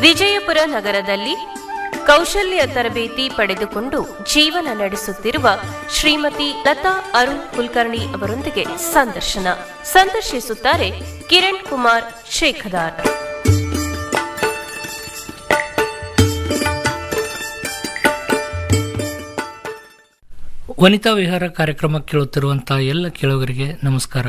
ವಿಜಯಪುರ ನಗರದಲ್ಲಿ ಕೌಶಲ್ಯ ತರಬೇತಿ ಪಡೆದುಕೊಂಡು ಜೀವನ ನಡೆಸುತ್ತಿರುವ ಶ್ರೀಮತಿ ಲತಾ ಅರುಣ್ ಕುಲಕರ್ಣಿ ಅವರೊಂದಿಗೆ ಸಂದರ್ಶನ ಸಂದರ್ಶಿಸುತ್ತಾರೆ ಕಿರಣ್ ಕುಮಾರ್ ಶೇಖದಾರ್ ವನಿತಾ ವಿಹಾರ ಕಾರ್ಯಕ್ರಮ ಕೇಳುತ್ತಿರುವಂತಹ ಎಲ್ಲ ಕೇಳುಗರಿಗೆ ನಮಸ್ಕಾರ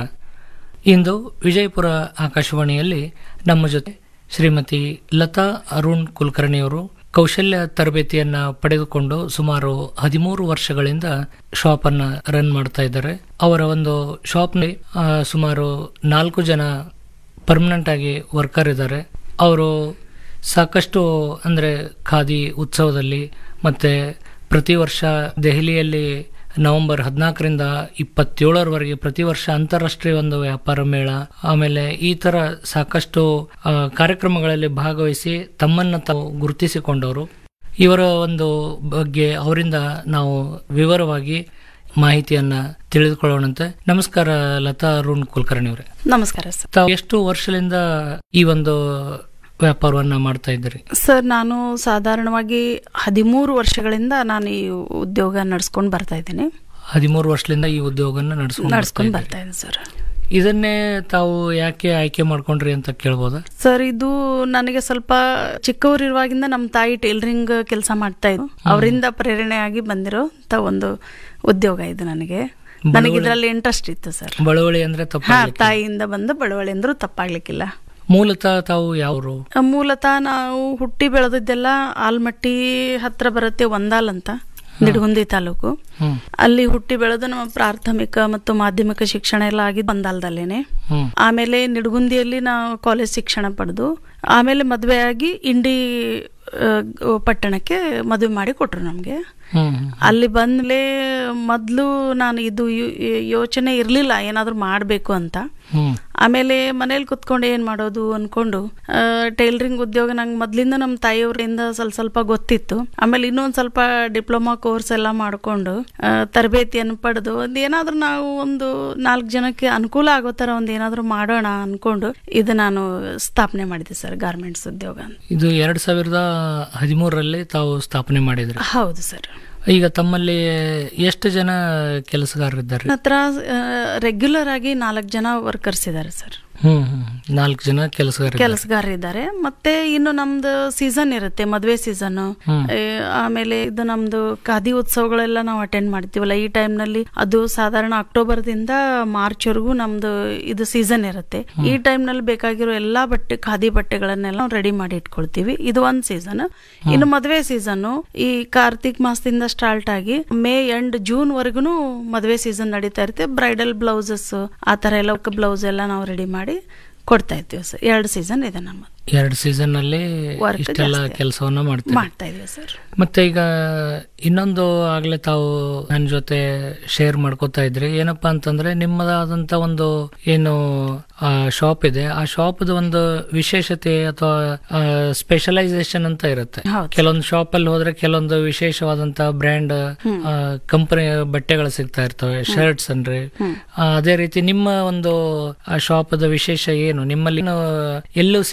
ಇಂದು ವಿಜಯಪುರ ಆಕಾಶವಾಣಿಯಲ್ಲಿ ನಮ್ಮ ಜೊತೆ ಶ್ರೀಮತಿ ಲತಾ ಅರುಣ್ ಕುಲಕರ್ಣಿಯವರು ಕೌಶಲ್ಯ ತರಬೇತಿಯನ್ನ ಪಡೆದುಕೊಂಡು ಸುಮಾರು ಹದಿಮೂರು ವರ್ಷಗಳಿಂದ ಶಾಪ್ ಅನ್ನ ರನ್ ಮಾಡ್ತಾ ಇದ್ದಾರೆ ಅವರ ಒಂದು ಶಾಪ್ನಲ್ಲಿ ಆ, ಸುಮಾರು ನಾಲ್ಕು ಜನ ಪರ್ಮನೆಂಟ್ ಆಗಿ ವರ್ಕರ್ ಇದ್ದಾರೆ ಅವರು ಸಾಕಷ್ಟು ಅಂದರೆ ಖಾದಿ ಉತ್ಸವದಲ್ಲಿ ಮತ್ತೆ ಪ್ರತಿ ವರ್ಷ ದೆಹಲಿಯಲ್ಲಿ ನವೆಂಬರ್ ಹದಿನಾಲ್ಕರಿಂದ ಇಪ್ಪತ್ತೇಳರವರೆಗೆ ಪ್ರತಿ ವರ್ಷ ಅಂತಾರಾಷ್ಟ್ರೀಯ ಒಂದು ವ್ಯಾಪಾರ ಮೇಳ ಆಮೇಲೆ ಈ ತರ ಸಾಕಷ್ಟು ಆ, ಕಾರ್ಯಕ್ರಮಗಳಲ್ಲಿ ಭಾಗವಹಿಸಿ ತಮ್ಮನ್ನ ತಾವು ಗುರುತಿಸಿಕೊಂಡವರು ಇವರ ಒಂದು ಬಗ್ಗೆ ಅವರಿಂದ ನಾವು ವಿವರವಾಗಿ ಮಾಹಿತಿಯನ್ನ ತಿಳಿದುಕೊಳ್ಳೋಣಂತೆ ನಮಸ್ಕಾರ ಲತಾ ಅರುಣ್ ಕುಲಕರ್ಣಿ ಅವರೇ ನಮಸ್ಕಾರ ಸರ್ ತಾವು ಎಷ್ಟು ವರ್ಷದಿಂದ ಈ ಒಂದು ವ್ಯಾಪಾರವನ್ನ ಮಾಡ್ತಾ ಇದ್ದೀರಿ ಸರ್ ನಾನು ಸಾಧಾರಣವಾಗಿ ಹದಿಮೂರು ವರ್ಷಗಳಿಂದ ನಾನು ಈ ಉದ್ಯೋಗ ನಡ್ಸ್ಕೊಂಡು ಬರ್ತಾ ಇದ್ದೀನಿ ಹದಿಮೂರು ವರ್ಷದಿಂದ ಈ ಉದ್ಯೋಗನ ನಡೆಸ್ಕೊಂಡು ನಡ್ಸ್ಕೊಂಡು ಬರ್ತಾ ಇದ್ದೀನಿ ಸರ್ ಇದನ್ನೇ ತಾವು ಯಾಕೆ ಆಯ್ಕೆ ಮಾಡ್ಕೊಂಡ್ರಿ ಅಂತ ಕೇಳ್ಬೋದಾ ಸರ್ ಇದು ನನಗೆ ಸ್ವಲ್ಪ ಚಿಕ್ಕವರಿರುವಾಗಿಂದ ನಮ್ಮ ತಾಯಿ ಟೈಲರಿಂಗ್ ಕೆಲಸ ಮಾಡ್ತಾ ಇದ್ರು ಅವರಿಂದ ಪ್ರೇರಣೆಯಾಗಿ ಬಂದಿರೋ ಒಂದು ಉದ್ಯೋಗ ಇದು ನನಗೆ ನನಗೆ ಇದರಲ್ಲಿ ಇಂಟ್ರೆಸ್ಟ್ ಇತ್ತು ಸರ್ ಬಳವಳಿ ಅಂದ್ರೆ ತಪ್ಪ ಹಾ ತಾಯಿಯಿಂದ ಬಂದ ಬಡವಳಿ ಅಂದ್ರೂ ತಪ್ಪಾಗ್ಲಿಕ್ಕಿಲ್ಲ ಮೂಲತಃ ತಾವು ಯಾವ್ರು ಮೂಲತಃ ನಾವು ಹುಟ್ಟಿ ಬೆಳೆದಿದ್ದೆಲ್ಲ ಆಲ್ಮಟ್ಟಿ ಹತ್ರ ಬರುತ್ತೆ ಒಂದಾಲ್ ಅಂತ ನಿಡಗುಂದಿ ತಾಲೂಕು ಹ್ಮ್ ಅಲ್ಲಿ ಹುಟ್ಟಿ ಬೆಳೆದು ನಮ್ಮ ಪ್ರಾಥಮಿಕ ಮತ್ತು ಮಾಧ್ಯಮಿಕ ಶಿಕ್ಷಣ ಎಲ್ಲ ಆಗಿದ್ದು ಬಂದಾಲ್ದಲ್ಲೇನೆ ಹ್ಮ್ ಆಮೇಲೆ ನಿಡಗುಂದಿಯಲ್ಲಿ ನಾವು ಕಾಲೇಜ್ ಶಿಕ್ಷಣ ಪಡೆದು ಆಮೇಲೆ ಮದುವೆ ಆಗಿ ಇಂಡಿ ಆ, ಪಟ್ಟಣಕ್ಕೆ ಮದುವೆ ಮಾಡಿ ಕೊಟ್ರು ನಮಗೆ ಹ್ಮ್ ಹ್ಮ್ ಅಲ್ಲಿ ಬಂದ್ಮೇಲೆ ಮೊದಲು ನಾನು ಇದು ಯೋ- ಯೋಚನೆ ಇರಲಿಲ್ಲ ಏನಾದರೂ ಮಾಡಬೇಕು ಅಂತ ಹ್ಮ್ ಆಮೇಲೆ ಮನೇಲಿ ಕುತ್ಕೊಂಡು ಏನು ಮಾಡೋದು ಅನ್ಕೊಂಡು ಟೈಲರಿಂಗ್ ಉದ್ಯೋಗ ನಂಗೆ ಮೊದಲಿಂದ ನಮ್ಮ ತಾಯಿಯವರಿಂದ ಸ್ವಲ್ಪ ಸ್ವಲ್ಪ ಗೊತ್ತಿತ್ತು ಆಮೇಲೆ ಇನ್ನೊಂದು ಸ್ವಲ್ಪ ಡಿಪ್ಲೊಮಾ ಕೋರ್ಸ್ ಎಲ್ಲ ಮಾಡಿಕೊಂಡು ತರಬೇತಿಯನ್ನು ಪಡೆದು ಒಂದು ಏನಾದರೂ ನಾವು ಒಂದು ನಾಲ್ಕು ಜನಕ್ಕೆ ಅನುಕೂಲ ಆಗೋ ಥರ ಒಂದು ಏನಾದರೂ ಮಾಡೋಣ ಅನ್ಕೊಂಡು ಇದು ನಾನು ಸ್ಥಾಪನೆ ಮಾಡಿದೆ ಸರ್ ಗಾರ್ಮೆಂಟ್ಸ್ ಉದ್ಯೋಗ ಅಂತ. ಇದು ಎರಡ್ ಸಾವಿರದ ಹದಿಮೂರರಲ್ಲಿ ತಾವು ಸ್ಥಾಪನೆ ಮಾಡಿದ್ರಿ ಹೌದು ಸರ್ ಈಗ ತಮ್ಮಲ್ಲಿ ಎಷ್ಟು ಜನ ಕೆಲಸಗಾರರಿದ್ದಾರೆ ನನ್ನ ಹತ್ರ ರೆಗ್ಯುಲರ್ ಆಗಿ ನಾಲ್ಕು ಜನ ವರ್ಕರ್ಸ್ ಇದ್ದಾರೆ ಸರ್ ಹ್ಮ್ ಹ್ಮ್ ನಾಲ್ಕು ಜನ ಕೆಲಸಗಾರ ಕೆಲಸಗಾರರಿದ್ದಾರೆ ಮತ್ತೆ ಇನ್ನು ನಮ್ದು ಸೀಸನ್ ಇರುತ್ತೆ ಮದುವೆ ಸೀಸನ್ ಆಮೇಲೆ ಇದು ನಮ್ದು ಖಾದಿ ಉತ್ಸವಗಳೆಲ್ಲ ನಾವು ಅಟೆಂಡ್ ಮಾಡ್ತೀವಲ್ಲ ಈ time ನಲ್ಲಿ ಅದು ಸಾಧಾರಣ ಅಕ್ಟೋಬರ್ ದಿಂದ ಮಾರ್ಚ್ ವರೆಗೂ ನಮ್ದು ಇದು ಸೀಸನ್ ಇರುತ್ತೆ ಈ time ನಲ್ಲಿ ಬೇಕಾಗಿರೋ ಎಲ್ಲಾ ಬಟ್ಟೆ ಖಾದಿ ಬಟ್ಟೆಗಳನ್ನೆಲ್ಲ ನಾವು ರೆಡಿ ಮಾಡಿ ಇಟ್ಕೊಳ್ತೀವಿ ಇದು ಒಂದ್ ಸೀಸನ್ ಇನ್ನು ಮದುವೆ ಸೀಸನ್ ಈ ಕಾರ್ತಿಕ್ ಮಾಸದಿಂದ ಸ್ಟಾರ್ಟ್ ಆಗಿ ಮೇ ಎಂಡ್ ಜೂನ್ ವರ್ಗುನು ಮದುವೆ ಸೀಸನ್ ನಡೀತಾ ಇರುತ್ತೆ ಬ್ರೈಡಲ್ ಬ್ಲೌಸಸ್ ಆ ತರ ಎಲ್ಲ ಬ್ಲೌಸ್ ಎಲ್ಲ ನಾವು ರೆಡಿ ಮಾಡಿ ಕೊಡ್ತಾ ಇದ್ದೀವಿ ಸರ್ ಎರಡು ಸೀಸನ್ ಇದೆ ನಮ್ಮ ಎರಡು ಸೀಸನ್ ಅಲ್ಲಿ Work ಇಷ್ಟೆಲ್ಲ ಜಾಸ್ತಿ. ಕೆಲಸವನ್ನ ಮಾಡ್ತೀವಿ ಮಾಡ್ತಾ ಇದ್ದೀವಿ ಸರ್ ಮತ್ತೆ ಈಗ ಇನ್ನೊಂದು ಆಗ್ಲೇ ತಾವು ನನ್ನ ಜೊತೆ ಶೇರ್ ಮಾಡ್ಕೋತಾ ಇದ್ರಿ ಏನಪ್ಪಾ ಅಂತಂದ್ರೆ ನಿಮ್ಮದಾದಂತ ಒಂದು ಏನು ಶಾಪ್ ಇದೆ ಆ ಶಾಪ್ದ ಒಂದು ವಿಶೇಷತೆ ಅಥವಾ ಸ್ಪೆಷಲೈಸೇಷನ್ ಅಂತ ಇರುತ್ತೆ ಹೌದು. ಕೆಲವೊಂದು ಶಾಪ್ ಅಲ್ಲಿ ಹೋದ್ರೆ ಕೆಲವೊಂದು ವಿಶೇಷವಾದಂತ ಬ್ರ್ಯಾಂಡ್ ಕಂಪನಿ ಬಟ್ಟೆಗಳು ಸಿಗ್ತಾ ಇರ್ತವೆ ಶರ್ಟ್ಸ್ ಅಂದ್ರೆ ಆ, ಅದೇ ರೀತಿ ನಿಮ್ಮ ಒಂದು ಶಾಪದ ವಿಶೇಷ ಏನು ನಿಮ್ಮಲ್ಲಿ ಏನು ಎಲ್ಲೂ